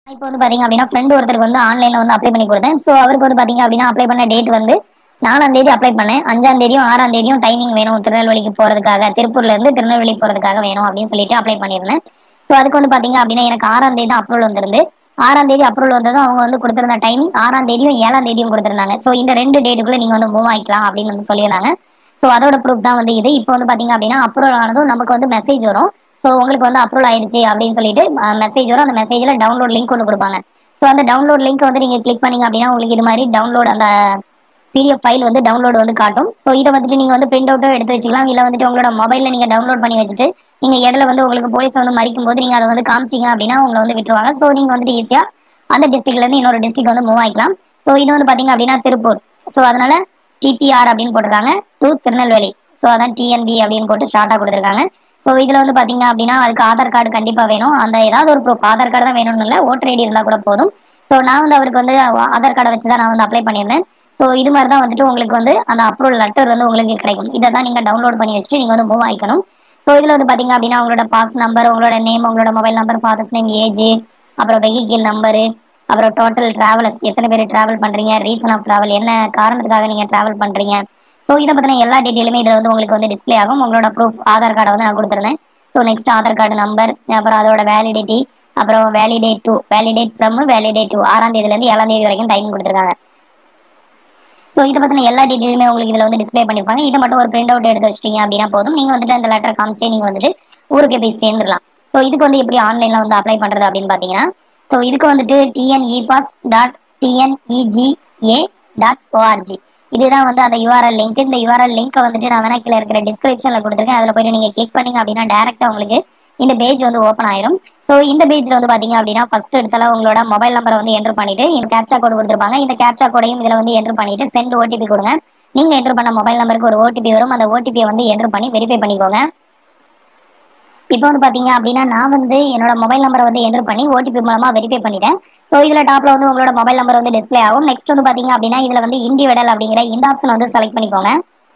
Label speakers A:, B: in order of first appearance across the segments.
A: இப்போ வந்து பாத்தீங்க அப்படின்னா ஃப்ரெண்ட் ஒருத்தருக்கு வந்து ஆன்லைன்ல வந்து அப்ளை பண்ணி கொடுத்தேன் ஸோ அவருக்கு வந்து பாத்தீங்க அப்படின்னா அப்ளை பண்ண டேட் வந்து நாலாம் தேதி அப்ளை பண்ணேன் அஞ்சாம் தேதியும் ஆறாம் தேதியும் டைமிங் வேணும் திருநெல்வேலிக்கு போறதுக்காக திருப்பூர்ல இருந்து திருநெல்வேலி போறதுக்காக வேணும் அப்படின்னு சொல்லிட்டு அப்ளை பண்ணியிருந்தேன் ஸோ அதுக்கு வந்து பாத்தீங்க அப்படின்னா எனக்கு ஆறாம் தேதி தான் அப்ரூவல் வந்திருந்து ஆறாம் தேதி அப்ரூவல் வந்ததும் அவங்க வந்து கொடுத்திருந்த டைமிங் ஆறாம் தேதியும் ஏழாம் தேதியும் கொடுத்திருந்தாங்க ஸோ இந்த ரெண்டு டேட்டுக்குள்ள நீங்க வந்து மூவ் ஆயிக்கலாம் அப்படின்னு வந்து சொல்லியிருந்தாங்க ஸோ அதோட ப்ரூஃப் தான் வந்து இது இப்போ வந்து பாத்தீங்க அப்படின்னா அப்ரூவல் ஆனதும் நமக்கு வந்து மெசேஜ் வரும் ஸோ உங்களுக்கு வந்து அப்ரூவல் ஆயிடுச்சு அப்படின்னு சொல்லிட்டு மெசேஜ் வரும் அந்த மெசேஜில் டவுன்லோட் லிங்க் ஒன்று கொடுப்பாங்க ஸோ அந்த டவுன்லோட் லிங்க் வந்து நீங்கள் கிளிக் பண்ணீங்க அப்படின்னா உங்களுக்கு இது மாதிரி டவுன்லோட் அந்த பிடிஎஃப் ஃபைல் வந்து டவுன்லோட் வந்து காட்டும் ஸோ இதை வந்துட்டு நீங்கள் வந்து பிரிண்ட் அவுட்டோ எடுத்து வச்சுக்கலாம் இல்லை வந்துட்டு உங்களோட மொபைலில் நீங்கள் டவுன்லோட் பண்ணி வச்சுட்டு நீங்கள் இடையில வந்து உங்களுக்கு போலீஸ் வந்து மறிக்கும் போது நீங்கள் அதை வந்து காமிச்சிங்க அப்படின்னா உங்களை வந்து விட்டுருவாங்க ஸோ நீங்கள் வந்துட்டு ஈஸியாக அந்த டிஸ்ட்ரிக்ட்லேருந்து இன்னொரு டிஸ்ட்ரிக்ட் வந்து மூவ் ஆகிக்கலாம் ஸோ இது வந்து பார்த்தீங்க அப்படின்னா திருப்பூர் ஸோ அதனால டிபிஆர் அப்படின்னு போட்டிருக்காங்க டு திருநெல்வேலி ஸோ அதான் டிஎன்பி அப்படின்னு போட்டு ஷார்ட்டாக கொடுத்துருக்காங்க ஸோ இதில் வந்து பார்த்தீங்க அப்படின்னா அதுக்கு ஆதார் கார்டு கண்டிப்பாக வேணும் அந்த ஏதாவது ஒரு ப்ரூஃப் ஆதார் கார்டு தான் வேணும்னு இல்லை ஓட்டர் ஐடி இருந்தால் கூட போதும் ஸோ நான் வந்து அவருக்கு வந்து ஆதார் கார்டை வச்சு தான் நான் வந்து அப்ளை பண்ணியிருந்தேன் ஸோ இது மாதிரி தான் வந்துட்டு உங்களுக்கு வந்து அந்த அப்ரூவல் லெட்டர் வந்து உங்களுக்கு கிடைக்கும் இதை தான் நீங்கள் டவுன்லோட் பண்ணி வச்சுட்டு நீங்கள் வந்து மூவ் ஆகிக்கணும் ஸோ இதில் வந்து பார்த்தீங்க அப்படின்னா உங்களோட பாஸ் நம்பர் உங்களோட நேம் உங்களோட mobile number father's name age அப்புறம் வெஹிக்கிள் நம்பரு அப்புறம் டோட்டல் டிராவலர்ஸ் எத்தனை பேர் டிராவல் பண்ணுறீங்க ரீசன் ஆஃப் டிராவல் என்ன காரணத்துக்காக நீங்கள் டிராவல் பண்ணுறீங்க ஸோ இதை பற்றின எல்லா டீட்டெயிலுமே இதில் வந்து உங்களுக்கு வந்து டிஸ்ப்ளே ஆகும் உங்களோட ப்ரூஃப் ஆதார் கார்டை வந்து நான் கொடுத்துருந்தேன் so next Aadhaar card number அப்புறம் அதோட வேலிடிட்டி அப்புறம் validate to validate from validate to ஆறாம் தேதியிலேருந்து ஏழாம் தேதி வரைக்கும் டைம் கொடுத்துருக்காங்க ஸோ இதை பற்றின எல்லா டீட்டெயிலுமே உங்களுக்கு இதில் வந்து டிஸ்ப்ளே பண்ணிருப்பாங்க இதை மட்டும் ஒரு பிரிண்ட் அவுட் எடுத்து வச்சிட்டீங்க அப்படின்னா போதும் நீங்கள் வந்துட்டு அந்த லெட்டர் காமிச்சே நீங்கள் வந்துட்டு ஊருக்கு போய் சேர்ந்துடலாம் ஸோ இதுக்கு வந்து எப்படி ஆன்லைனில் வந்து அப்ளை பண்ணுறது அப்படின்னு பார்த்தீங்கன்னா ஸோ இதுக்கு வந்துட்டு TNE pass dot TNEGA dot ORG இதுதான் வந்து அந்த யூஆர்எல் லிங்க் இந்த யூஆர்எல் லிங்க்கை வந்துட்டு நான் வேணா கீழே இருக்கிற டிஸ்கிரிப்ஷனில் கொடுத்துருக்கேன் அதில் போயிட்டு நீங்கள் கிளிக் பண்ணீங்க அப்படின்னா டேரெக்டாக உங்களுக்கு இந்த பேஜ் வந்து ஓப்பன் ஆயிரும் ஸோ இந்த பேஜ்ல வந்து பாத்தீங்க அப்படின்னா ஃபர்ஸ்ட் இடத்துல உங்களோட மொபைல் நம்பரை வந்து என்டர் பண்ணிட்டு இந்த கேப்சா கோடு கொடுத்துருப்பாங்க இந்த கேப்சா கோடையும் இதுல வந்து என்டர் பண்ணிட்டு சென்ட் ஓடிபி கொடுங்க நீங்க என்டர் பண்ண மொபைல் நம்பருக்கு ஒரு ஓடிபி வரும் அந்த ஓடிபியை வந்து என்டர் பண்ணி வெரிஃபை பண்ணிக்கோங்க இப்போ வந்து பாத்தீங்க அப்படின்னா நான் வந்து என்னோட மொபைல் நம்பரை வந்து என்டர் பண்ணி ஓடிபி மூலமா வெரிஃபை பண்ணிட்டேன் ஸோ இதுல டாப்ல வந்து உங்களோட மொபைல் நம்பர் வந்து டிஸ்ப்ளே ஆகும் நெக்ஸ்ட் வந்து பாத்தீங்க அப்படின்னா இதுல வந்து இண்டிவிடல் அப்படிங்கிற இந்த ஆப்ஷன் வந்து செலக்ட் பண்ணிக்கோங்க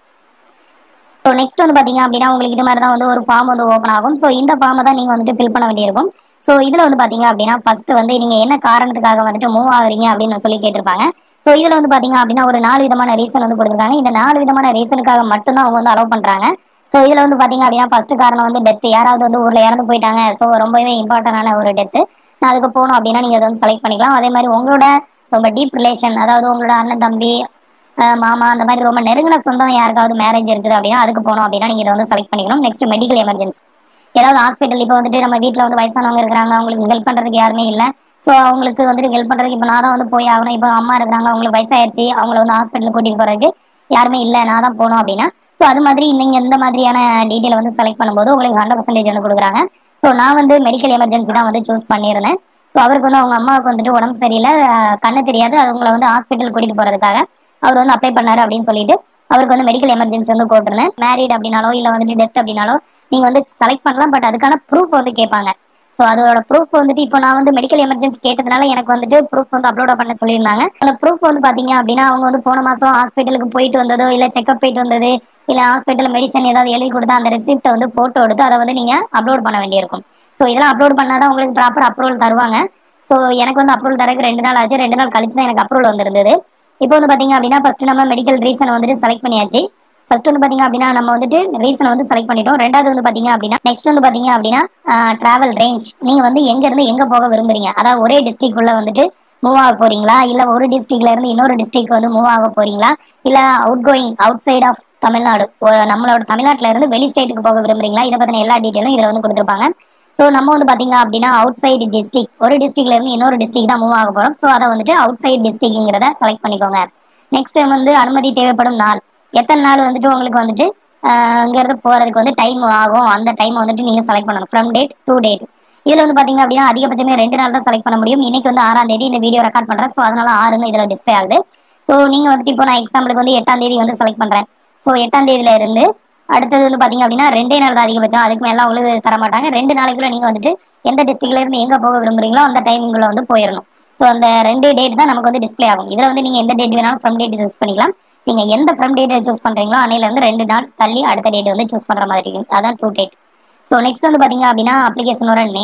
A: ஸோ நெக்ஸ்ட் வந்து பார்த்தீங்க அப்படின்னா உங்களுக்கு இது மாதிரி தான் வந்து ஒரு ஃபார்ம் வந்து ஓப்பன் ஆகும் ஸோ இந்த ஃபார்மை தான் நீங்கள் வந்துட்டு ஃபில் பண்ண வேண்டியிருக்கும் ஸோ இதில் வந்து பார்த்தீங்க அப்படின்னா ஃபர்ஸ்ட் வந்து நீங்கள் என்ன காரணத்துக்காக வந்துட்டு மூவ் ஆகுறீங்க அப்படின்னு சொல்லி கேட்டிருப்பாங்க ஸோ இதில் வந்து பார்த்தீங்க அப்படின்னா ஒரு நாலு விதமான ரீசன் வந்து கொடுத்துருக்காங்க இந்த நாலு விதமான ரீசனுக்காக மட்டும்தான் அவங்க வந்து அலோவ் பண்ணுறாங்க ஸோ இதில் வந்து பார்த்தீங்க அப்படின்னா ஃபர்ஸ்ட் காரணம் வந்து டெத் யாராவது வந்து ஊரில் இறந்து போயிட்டாங்க ஸோ ரொம்பவே இம்பார்ட்டண்டான ஒரு டெத்து நான் அதுக்கு போகணும் அப்படின்னா நீங்கள் அதை வந்து செலக்ட் பண்ணிக்கலாம் அதே மாதிரி உங்களோட ரொம்ப டீப் ரிலேஷன் அதாவது உங்களோட அண்ணன் தம்பி அஹ் மாமா அந்த மாதிரி ரொம்ப நெருங்கின சொந்தம் யாருக்காவது மேரேஜ் இருக்குது அப்படின்னா அதுக்கு போகணும் அப்படின்னா நீங்கள் இதை வந்து செலக்ட் பண்ணிக்கணும் நெக்ஸ்ட் மெடிக்கல் எமர்ஜென்சி ஏதாவது ஹாஸ்பிட்டல் இப்போ வந்துட்டு நம்ம வீட்டில் வந்து வயசானவங்க இருக்கிறாங்க அவங்களுக்கு ஹெல்ப் பண்ணுறதுக்கு யாருமே இல்லை ஸோ அவங்களுக்கு வந்துட்டு ஹெல்ப் பண்ணுறதுக்கு இப்போ நான் தான் வந்து போய் ஆகணும் இப்போ அம்மா இருக்கிறாங்க அவங்களுக்கு வயசாயிருச்சு அவங்கள வந்து ஹாஸ்பிட்டல் கூட்டிகிட்டு போகிறதுக்கு யாருமே இல்லை நான் தான் போகணும் அப்படின்னா ஸோ அது மாதிரி நீங்கள் இந்த மாதிரியான டீட்டெயில் வந்து செலக்ட் பண்ணும்போது உங்களுக்கு ஹண்ட்ரட் பர்சன்டேஜ் வந்து கொடுக்குறாங்க ஸோ நான் வந்து மெடிக்கல் எமர்ஜென்சி தான் வந்து சூஸ் பண்ணியிருந்தேன் ஸோ அவருக்கு வந்து அவங்க அம்மாவுக்கு வந்துட்டு உடம்பு சரியில்லை அஹ் கண்ணு தெரியாது அவங்கள வந்து ஹாஸ்பிட்டல் கூட்டிகிட்டு போகிறதுக்காக அவர் வந்து அப்ளை பண்ணாரு அப்படின்னு சொல்லிட்டு அவருக்கு வந்து மெடிக்கல் எமர்ஜென்சி வந்து போட்டிருந்தேன் மேரிட் அப்படின்னாலோ இல்லை வந்துட்டு டெத் அப்படின்னாலோ நீங்க வந்து செலக்ட் பண்ணலாம் பட் அதுக்கான ப்ரூஃப் வந்து கேட்பாங்க ஸோ அதோட ப்ரூஃப் வந்துட்டு இப்போ நான் வந்து மெடிக்கல் எமர்ஜென்சி கேட்டதுனால எனக்கு வந்துட்டு ப்ரூஃப் வந்து அப்லோட் பண்ண சொல்லியிருந்தாங்க அந்த ப்ரூஃப் வந்து பாத்தீங்க அப்படின்னா அவங்க வந்து போன மாசம் ஹாஸ்பிட்டலுக்கு போயிட்டு வந்ததோ இல்லை செக்அப் போயிட்டு வந்தது இல்லை ஹாஸ்பிட்டல் மெடிசன் ஏதாவது எழுதி கொடுத்தா அந்த ரெசிப்ட்டை வந்து போட்டோ எடுத்து அதை வந்து நீங்க அப்லோட் பண்ண வேண்டியிருக்கும் ஸோ இதெல்லாம் அப்லோட் பண்ணாதான் உங்களுக்கு ப்ராப்பர் அப்ரூவல் தருவாங்க ஸோ எனக்கு வந்து அப்ரூவல் தரக்கு ரெண்டு நாள் ஆச்சு ரெண்டு நாள் கழிச்சு தான் எனக்கு அப்ரூவல் வந்திருந்தது இப்போ வந்து பாத்தீங்க அப்படின்னா ஃபர்ஸ்ட் நம்ம மெடிக்கல் ரீசன் வந்துட்டு செலக்ட் பண்ணியாச்சு ஃபர்ஸ்ட் வந்து பாத்தீங்க அப்படின்னா நம்ம வந்துட்டு ரீசன் வந்து செலக்ட் பண்ணிட்டோம் ரெண்டாவது வந்து பாத்தீங்க அப்படின்னா நெக்ஸ்ட் வந்து பாத்தீங்க அப்படின்னா டிராவல் ரேஞ்ச் நீங்க வந்து எங்க இருந்து எங்க போக விரும்புறீங்க அதாவது ஒரே டிஸ்ட்ரிக்ட் உள்ள வந்துட்டு மூவ் ஆக போறீங்களா இல்ல ஒரு டிஸ்ட்ரிக்ட்ல இருந்து இன்னொரு டிஸ்ட்ரிக்ட் வந்து மூவ் ஆக போறீங்களா இல்ல out going outside of Tamil Nadu ஒரு நம்மளோட தமிழ்நாட்டுல இருந்து வெளி ஸ்டேட்டுக்கு போக விரும்புறீங்களா இதை பத்தின எல்லா டீட்டெயிலும் இதுல வந்து கொடுத்துருப்பாங்க ஸோ நம்ம வந்து பாத்தீங்க அப்படின்னா அவுட் சைடு டிஸ்ட்ரிக்ட் ஒரு டிஸ்ட்ரிக்ட்ல இருந்து இன்னொரு டிஸ்ட்ரிக்ட் தான் மூவ் ஆக போறோம் ஸோ அதை வந்துட்டு அவுட் சைடு டிஸ்ட்ரிக்ட்ங்கிறத செலக்ட் பண்ணிக்கோங்க நெக்ஸ்ட் டைம் வந்து அனுமதி தேவைப்படும் நாள் எத்தனை நாள் வந்துட்டு உங்களுக்கு வந்துட்டு ஆஹ் இங்கிருந்து போறதுக்கு வந்து டைம் ஆகும் அந்த டைம் வந்துட்டு நீங்க செலக்ட் பண்ணணும் ஃப்ரம் டேட் டு டேட் இதுல வந்து பாத்தீங்க அப்படின்னா அதிகபட்சமே ரெண்டு நாள் தான் செலக்ட் பண்ண முடியும் இன்னைக்கு வந்து ஆறாம் தேதி இந்த வீடியோ ரெக்கார்ட் பண்றேன் ஸோ அதனால ஆறுன்னு இதுல டிஸ்பிளே ஆகுது ஸோ நீங்க வந்துட்டு இப்போ நான் எக்ஸாம்பிளுக்கு வந்து எட்டாம் தேதி வந்து செலக்ட் பண்றேன் ஸோ எட்டாம் தேதியில இருந்து அடுத்தது வந்து பாத்தீங்க அப்படின்னா ரெண்டே நாள் தான் அதிகபட்சம் அதுக்கு மேல உங்களுக்கு தர மாட்டாங்க ரெண்டு நாளைக்குள்ள நீங்க வந்துட்டு எந்த டிஸ்ட்ரிக்ட்ல இருந்து எங்க போக விரும்புறீங்களோ அந்த டைமிங்குள்ள வந்து போயிடணும் ஸோ அந்த ரெண்டு டேட் தான் நமக்கு வந்து டிஸ்ப்ளே ஆகும் இதுல வந்து நீங்க எந்த டேட் வேணாலும் ஃப்ரம் டேட் சூஸ் பண்ணிக்கலாம் நீங்க எந்த ஃப்ரம் டேட் சூஸ் பண்றீங்களோ அன்னையில இருந்து ரெண்டு நாள் தள்ளி அடுத்த டேட் வந்து சூஸ் பண்ற மாதிரி இருக்கும் அதான் டூ டேட் ஸோ நெக்ஸ்ட் வந்து பாத்தீங்க அப்படின்னா அப்ளிகேஷனோட நேம்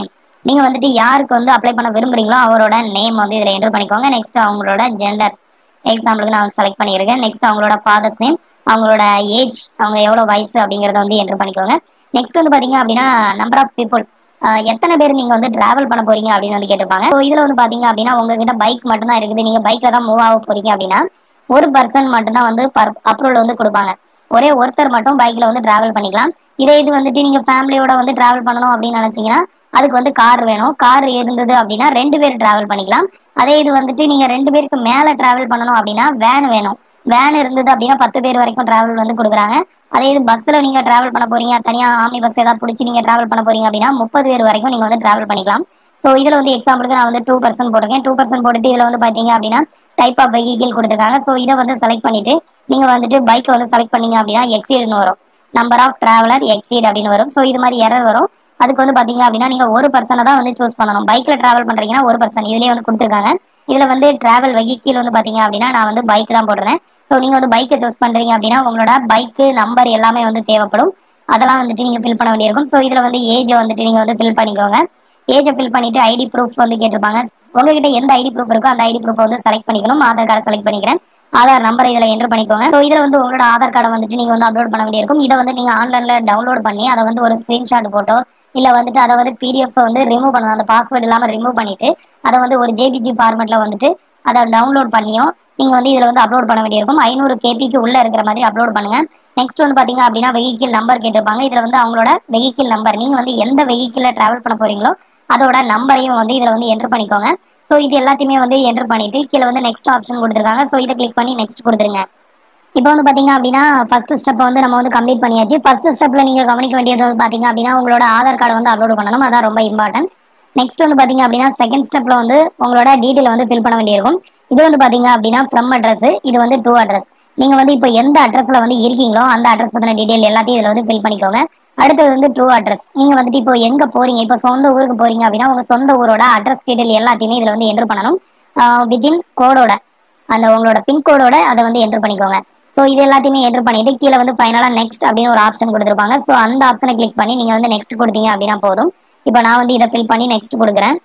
A: நீங்க வந்துட்டு யாருக்கு வந்து அப்ளை பண்ண விரும்புறீங்களோ அவரோட நேம் வந்து இதுல என்டர் பண்ணிக்கோங்க நெக்ஸ்ட் அவங்களோட ஜெண்டர் எக்ஸாம்பிளுக்கு நான் செலக்ட் பண்ணியிருக்கேன் நெக்ஸ்ட் அவங்களோட ஃபாதர்ஸ் நேம் அவங்களோட ஏஜ் அவங்க எவ்வளவு வயசு அப்படிங்கறத வந்து என்டர் பண்ணிக்கோங்க நெக்ஸ்ட் வந்து பாத்தீங்க அப்படின்னா நம்பர் ஆஃப் பீப்புள் எத்தனை பேர் நீங்க வந்து டிராவல் பண்ண போறீங்க அப்படின்னு வந்து கேட்டிருப்பாங்க ஸோ இதுல வந்து பாத்தீங்க அப்படின்னா உங்ககிட்ட பைக் மட்டும் தான் இருக்குது நீங்க பைக்ல தான் மூவ் ஆக போறீங்க அப்படின்னா ஒரு பர்சன் மட்டும் தான் வந்து அப்ரூவல் வந்து கொடுப்பாங்க ஒரே ஒருத்தர் மட்டும் பைக்ல வந்து டிராவல் பண்ணிக்கலாம் இதே இது வந்துட்டு நீங்க ஃபேமிலியோட வந்து டிராவல் பண்ணணும் அப்படின்னு நினைச்சீங்கன்னா அதுக்கு வந்து கார் வேணும் கார் இருந்தது அப்படின்னா ரெண்டு பேர் டிராவல் பண்ணிக்கலாம் அதே இது வந்துட்டு நீங்க ரெண்டு பேருக்கு மேல டிராவல் பண்ணணும் அப்படின்னா வேன் வேணும் வேன் இருந்தது அப்படின்னா பத்து பேர் வரைக்கும் டிராவல் வந்து கொடுக்குறாங்க அதே இது பஸ்ல நீங்க டிராவல் பண்ண போறீங்க தனியா ஆம்னி பஸ் ஏதாவது பிடிச்சி நீங்க டிராவல் பண்ண போறீங்க அப்படின்னா முப்பது பேர் வரைக்கும் நீங்க வந்து டிராவல் பண்ணிக்கலாம் ஸோ இதுல வந்து எக்ஸாம்பிளுக்கு நான் வந்து டூ பர்சன்ட் போட்டிருக்கேன் டூ பர்சன்ட் போட்டுட்டு இதுல வந்து பாத்தீங்க அப்படின்னா டைப் ஆஃப் வெஹிக்கிள் கொடுத்துருக்காங்க ஸோ இதை வந்து செலக்ட் பண்ணிட்டு நீங்க வந்துட்டு பைக்கை வந்து செலக்ட் பண்ணீங்க அப்படின்னா எக்ஸீடுன்னு வரும் நம்பர் ஆஃப் டிராவலர் எக்ஸீட் அப்படின்னு வரும் ஸோ இது மாதிரி எரர் வரும் அதுக்கு வந்து பாத்தீங்க அப்படின்னா நீங்க ஒரு பர்சனை தான் வந்து சூஸ் பண்ணணும் பைக்ல டிராவல் பண்றீங்கன்னா ஒரு பர்சன் இதுலயே வந்து கொடுத்துருக்காங்க இதுல வந்து டிராவல் வெஹிக்கிள் வந்து பாத்தீங்க அப்படின்னா நான் வந்து பைக் தான் போடுறேன் ஸோ நீங்க வந்து பைக்கை சூஸ் பண்றீங்க அப்படின்னா உங்களோட பைக்கு நம்பர் எல்லாமே வந்து தேவைப்படும் அதெல்லாம் வந்துட்டு நீங்க ஃபில் பண்ண வேண்டியிருக்கும் ஸோ இதுல வந்து ஏஜை வந்துட்டு நீங்க வந்து ஃபில் பண்ணிக்கோங்க ஏஜை ஃபில் பண்ணிட்டு ஐடி ப்ரூஃப் வந்து கேட்டிருப்பாங்க உங்ககிட்ட எந்த ஐடி ப்ரூஃப் இருக்கோ அந்த ஐடி ப்ரூஃப் வந்து செலக்ட் பண்ணிக்கணும் ஆதார் கார்டை செலக்ட் பண்ணிக்கிறேன் ஆதார் நம்பர் இதுல என்டர் பண்ணிக்கோங்க ஸோ இதுல வந்து உங்களோட ஆதார் கார்டை வந்துட்டு நீங்க வந்து அப்லோட் பண்ண வேண்டியிருக்கும் இதை வந்து நீங்க ஆன்லைன்ல டவுன்லோட் பண்ணி அதை வந்து ஒரு ஸ்கிரீன்ஷாட் போட்டோ இல்ல வந்துட்டு அதை வந்து பிடிஎஃப் வந்து ரிமூவ் பண்ணணும் அந்த பாஸ்வேர்ட் இல்லாம ரிமூவ் பண்ணிட்டு அதை வந்து ஒரு ஜேபிஜி ஃபார்மெட்ல வந்துட்டு அதை டவுன்லோட் பண்ணியும் நீங்க வந்து இதுல வந்து அப்லோட் பண்ண வேண்டியிருக்கும் ஐநூறு கேபிக்கு உள்ள இருக்கிற மாதிரி அப்லோட் பண்ணுங்க நெக்ஸ்ட் வந்து பாத்தீங்க அப்படின்னா வெஹிக்கிள் நம்பர் கேட்டிருப்பாங்க இதுல வந்து அவங்களோட வெஹிக்கிள் நம்பர் நீங்க வந்து எந்த வெஹிக்கிள்ல டிராவல் பண்ண போறீங்களோ அதோட நம்பரையும் வந்து இதுல வந்து என்டர் பண்ணிக்கோங்க ஸோ இது எல்லாத்தையுமே வந்து என்டர் பண்ணிட்டு கீழே வந்து நெக்ஸ்ட் ஆப்ஷன் கொடுத்துருக்காங்க ஸோ இதை கிளிக் பண்ணி நெக்ஸ்ட் கொடுத்துருங்க இப்போ வந்து பாத்தீங்க அப்படின்னா ஃபர்ஸ்ட் ஸ்டெப் வந்து நம்ம வந்து கம்ப்ளீட் பண்ணியாச்சு ஃபர்ஸ்ட் ஸ்டெப்ல நீங்க கவனிக்க வேண்டியது வந்து பாத்தீங்க அப்படின்னா உங்களோட ஆதார் கார்டை வந்து அப்லோட் பண்ணணும் அதான் ரொம்ப இம்பார்ட்டன்ட் நெக்ஸ்ட் வந்து பாத்தீங்க அப்படின்னா செகண்ட் ஸ்டெப்ல வந்து உங்களோட டீடைல் வந்து ஃபில் பண்ண வேண்டியிருக்கும் இது வந்து பாத்தீங்க அப்படின்னா ஃப்ரம் அட்ரஸ் இது வந்து டூ அட்ரஸ் நீங்க வந்து இப்போ எந்த அட்ரஸ்ல வந்து இருக்கீங்களோ அந்த அட்ரஸ் பத்தின டீடைல் எல்லாத்தையும் இதுல வந்து ஃபில் பண்ணிக்கோங்க அடுத்தது வந்து ட்ரூ அட்ரஸ் நீங்க வந்துட்டு இப்போ எங்க போறீங்க இப்போ சொந்த ஊருக்கு போறீங்க அப்படின்னா உங்க சொந்த ஊரோட அட்ரஸ் டீடைல் எல்லாத்தையுமே இதுல வந்து என்டர் பண்ணணும் வித்தின் கோடோட அந்த உங்களோட பின்கோடோட அதை வந்து என்டர் பண்ணிக்கோங்க ஸோ இது எல்லாத்தையுமே என்டர் பண்ணிட்டு கீழே வந்து ஃபைனலாக நெக்ஸ்ட் அப்படின்னு ஒரு ஆப்ஷன் கொடுத்துருப்பாங்க ஸோ அந்த ஆப்ஷனை கிளிக் பண்ணி நீங்கள் வந்து நெக்ஸ்ட் கொடுத்தீங்க அப்படின்னா போதும் இப்போ நான் வந்து இதை ஃபில் பண்ணி நெக்ஸ்ட் கொடுக்குறேன்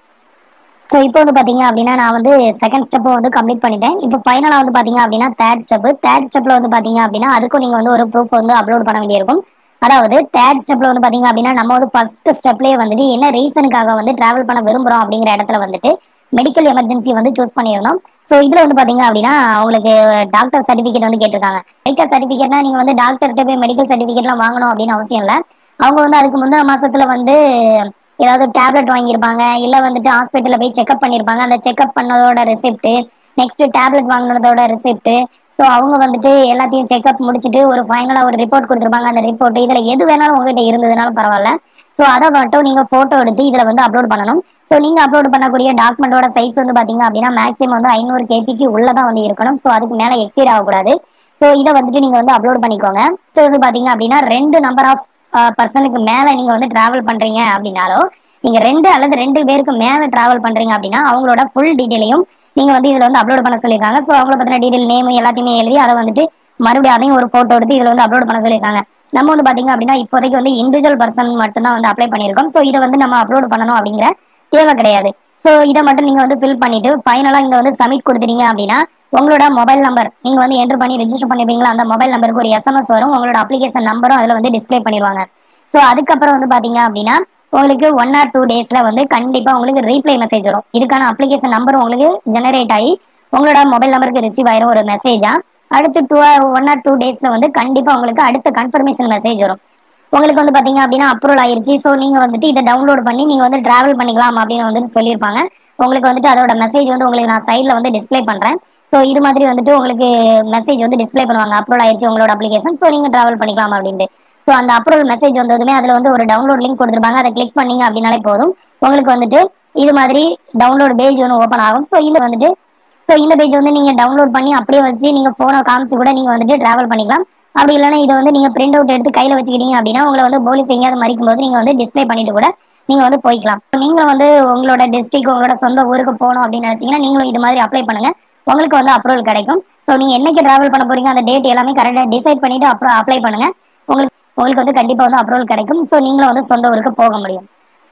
A: ஸோ இப்போ வந்து பார்த்தீங்க அப்படின்னா நான் வந்து செகண்ட் ஸ்டெப்பை வந்து கம்ப்ளீட் பண்ணிட்டேன் இப்போ ஃபைனலாக வந்து பார்த்தீங்க அப்படின்னா தேர்ட் ஸ்டெப் தேர்ட் ஸ்டெப்பில் வந்து பார்த்தீங்க அப்படின்னா அதுக்கும் நீங்கள் வந்து ஒரு ப்ரூஃப் வந்து அப்லோட் பண்ண வேண்டியிருக்கும் அதாவது தேர்ட் ஸ்டெப்ல வந்து பாத்தீங்க அப்படின்னா நம்ம வந்து ஃபர்ஸ்ட் ஸ்டெப்லயே வந்துட்டு என்ன ரீசனுக்காக வந்து டிராவல் பண்ண விரும்புறோம் அப்படிங்கிற இடத்துல வந்துட்டு மெடிக்கல் எமர்ஜென்சி வந்து சூஸ் பண்ணிடணும் ஸோ இதுல வந்து பாத்தீங்க அப்படின்னா உங்களுக்கு டாக்டர் சர்டிபிகேட் வந்து கேட்டிருக்காங்க மெடிக்கல் சர்டிபிகேட்னா நீங்க வந்து டாக்டர்கிட்ட போய் மெடிக்கல் சர்டிபிகேட்லாம் வாங்கணும் அப்படின்னு அவசியம் இல்லை அவங்க வந்து அதுக்கு முந்தின மாசத்துல வந்து ஏதாவது டேப்லெட் வாங்கியிருப்பாங்க இல்ல வந்துட்டு ஹாஸ்பிட்டல்ல போய் செக்அப் பண்ணியிருப்பாங்க அந்த செக்அப் பண்ணதோட ரெசிப்ட் நெக்ஸ்ட் டேப்லெட் வாங்கினதோட ரெசிப்ட் ஸோ அவங்க வந்துட்டு எல்லாத்தையும் செக்அப் முடிச்சுட்டு ஒரு ஃபைனலாக ஒரு ரிப்போர்ட் கொடுத்துருப்பாங்க அந்த ரிப்போர்ட் இதில் எது வேணாலும் உங்ககிட்ட இருந்ததுனாலும் பரவாயில்ல ஸோ அதை மட்டும் நீங்கள் ஃபோட்டோ எடுத்து இதில் வந்து அப்லோட் பண்ணணும் ஸோ நீங்கள் அப்லோட் பண்ணக்கூடிய டாக்குமெண்டோட சைஸ் வந்து பார்த்தீங்க அப்படின்னா மேக்ஸிமம் வந்து ஐநூறு கேபிக்கு உள்ளதான் வந்து இருக்கணும் ஸோ அதுக்கு மேலே எக்ஸீட் ஆகக்கூடாது ஸோ இதை வந்துட்டு நீங்கள் வந்து அப்லோட் பண்ணிக்கோங்க ஸோ வந்து பார்த்தீங்க அப்படின்னா ரெண்டு நம்பர் ஆஃப் பர்சனுக்கு மேலே நீங்கள் வந்து டிராவல் பண்ணுறீங்க அப்படின்னாலோ நீங்க ரெண்டு அல்லது ரெண்டு பேருக்கு மேல டிராவல் பண்றீங்க அப்படின்னா அவங்களோட ஃபுல் டீடைலையும் நீங்க வந்து இதுல வந்து அப்லோட் பண்ண சொல்லியிருக்காங்க ஸோ அவங்கள பத்தின டீடைல் நேம் எல்லாத்தையுமே எழுதி அதை வந்துட்டு மறுபடியும் அதையும் ஒரு போட்டோ எடுத்து இதுல வந்து அப்லோட் பண்ண சொல்லியிருக்காங்க நம்ம வந்து பாத்தீங்க அப்படின்னா இப்போதைக்கு வந்து இண்டிவிஜுவல் பர்சன் மட்டும் தான் வந்து அப்ளை பண்ணியிருக்கோம் ஸோ இதை வந்து நம்ம அப்லோட் பண்ணணும் அப்படிங்கிற தேவை கிடையாது ஸோ இதை மட்டும் நீங்க வந்து ஃபில் பண்ணிட்டு ஃபைனலா இங்க வந்து சப்மிட் கொடுத்துட்டீங்க அப்படின்னா உங்களோட மொபைல் நம்பர் நீங்க வந்து என்டர் பண்ணி ரெஜிஸ்டர் பண்ணிருப்பீங்களா அந்த மொபைல் நம்பருக்கு ஒரு எஸ்எம்எஸ் வரும் உங்களோட அப்ளிகேஷன் நம்பரும் அதுல வந்து டிஸ்ப்ளே பண்ணிடுவாங்க ஸோ அதுக்கப்புறம் வந்து பாத்தீங்க அப்படின்னா உங்களுக்கு ஒன் ஆர் டூ டேஸ்ல வந்து கண்டிப்பா உங்களுக்கு ரீப்ளை மெசேஜ் வரும் இதுக்கான அப்ளிகேஷன் நம்பர் உங்களுக்கு ஜெனரேட் ஆகி உங்களோட மொபைல் நம்பருக்கு ரிசீவ் ஆயிரும் ஒரு மெசேஜா அடுத்து டூ ஒன் ஆர் டூ டேஸ்ல வந்து கண்டிப்பா உங்களுக்கு அடுத்த கன்ஃபர்மேஷன் மெசேஜ் வரும் உங்களுக்கு வந்து பாத்தீங்க அப்படின்னா அப்ரூவல் ஆயிருச்சு ஸோ நீங்க வந்துட்டு இதை டவுன்லோட் பண்ணி நீங்க வந்து டிராவல் பண்ணிக்கலாம் அப்படின்னு வந்து சொல்லியிருப்பாங்க உங்களுக்கு வந்துட்டு அதோட மெசேஜ் வந்து உங்களுக்கு நான் சைட்ல வந்து டிஸ்ப்ளே பண்றேன் ஸோ இது மாதிரி வந்துட்டு உங்களுக்கு மெசேஜ் வந்து டிஸ்ப்ளே பண்ணுவாங்க அப்ரூவல் ஆயிருச்சு உங்களோட அப்ளிகேஷன் ஸோ நீங்க டிராவல் பண்ணிக்கலாம் அப்படின்ட்டு ஸோ அந்த அப்ரூவல் மெசேஜ் வந்ததுமே அதுல வந்து ஒரு டவுன்லோட் லிங்க் கொடுத்துருப்பாங்க அதை கிளிக் பண்ணீங்க அப்படின்னாலே போதும் உங்களுக்கு வந்துட்டு இது மாதிரி டவுன்லோட் பேஜ் ஒன்று ஓப்பன் ஆகும் ஸோ இதுல வந்துட்டு ஸோ இந்த பேஜ் வந்து நீங்க டவுன்லோட் பண்ணி அப்படியே வச்சு நீங்க போனை காமிச்சு கூட நீங்க வந்துட்டு டிராவல் பண்ணிக்கலாம் அப்படி இல்லைன்னா இதை வந்து நீங்க பிரிண்ட் அவுட் எடுத்து கையில வச்சுக்கிட்டீங்க அப்படின்னா உங்களை வந்து போலீஸ் எங்கேயாவது மறிக்கும் போது நீங்க வந்து டிஸ்ப்ளே பண்ணிட்டு கூட நீங்க வந்து போய்க்கலாம் நீங்களும் வந்து உங்களோட டிஸ்ட்ரிக்ட் உங்களோட சொந்த ஊருக்கு போகணும் அப்படின்னு நினைச்சீங்கன்னா நீங்களும் இது மாதிரி அப்ளை பண்ணுங்க உங்களுக்கு வந்து அப்ரூவல் கிடைக்கும் ஸோ நீங்க என்னைக்கு டிராவல் பண்ண போறீங்க அந்த டேட் எல்லாமே கரெக்டாக டிசைட் பண்ணிட்டு அப்புறம் அப்ளை பண்ணுங்க உங்களுக்கு உங்களுக்கு வந்து கண்டிப்பா வந்து அப்ரூவல் கிடைக்கும் ஸோ நீங்களும் வந்து சொந்த ஊருக்கு போக முடியும்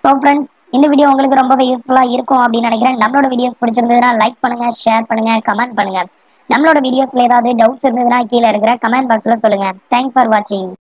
A: ஸோ ஃப்ரெண்ட்ஸ் இந்த வீடியோ உங்களுக்கு ரொம்பவே யூஸ்ஃபுல்லா இருக்கும் அப்படின்னு நினைக்கிறேன் நம்மளோட வீடியோஸ் பிடிச்சிருந்ததுன்னா லைக் பண்ணுங்க ஷேர் பண்ணுங்க கமெண்ட் பண்ணுங்க நம்மளோட வீடியோஸ்ல ஏதாவது டவுட்ஸ் இருந்ததுன்னா கீழே இருக்கிற கமெண்ட் பாக்ஸ்ல சொல்லுங்க தேங்க்ஸ் ஃபார் வாட்சிங்